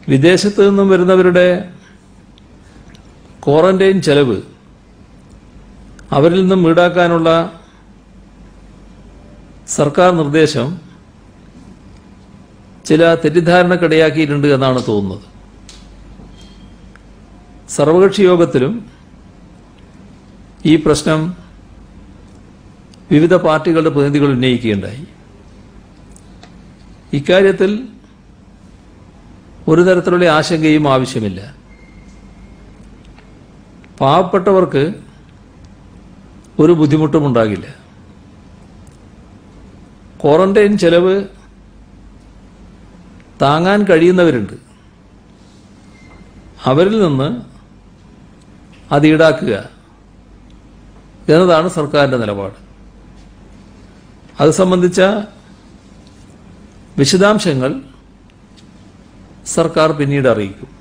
വിദേശത്ത് നിന്നും വരുന്നവരുടെ ക്വാറന്റൈൻ ചെലവ് അവരിൽ നിന്നും ഈടാക്കാനുള്ള സർക്കാർ നിർദ്ദേശം ചില തെറ്റിദ്ധാരണക്കിടയാക്കിയിട്ടുണ്ട് എന്നാണ് തോന്നുന്നത് സർവകക്ഷി യോഗത്തിലും ഈ പ്രശ്നം വിവിധ പാർട്ടികളുടെ പ്രതിനിധികൾ ഉന്നയിക്കുകയുണ്ടായി ഇക്കാര്യത്തിൽ ഒരു തരത്തിലുള്ള ആശങ്കയും ആവശ്യമില്ല പാവപ്പെട്ടവർക്ക് ഒരു ബുദ്ധിമുട്ടും ഉണ്ടാകില്ല ക്വാറന്റൈൻ ചെലവ് താങ്ങാൻ കഴിയുന്നവരുണ്ട് അവരിൽ നിന്ന് അത് ഈടാക്കുക എന്നതാണ് സർക്കാരിൻ്റെ നിലപാട് അത് സംബന്ധിച്ച വിശദാംശങ്ങൾ സർക്കാർ പിന്നീട് അറിയിക്കും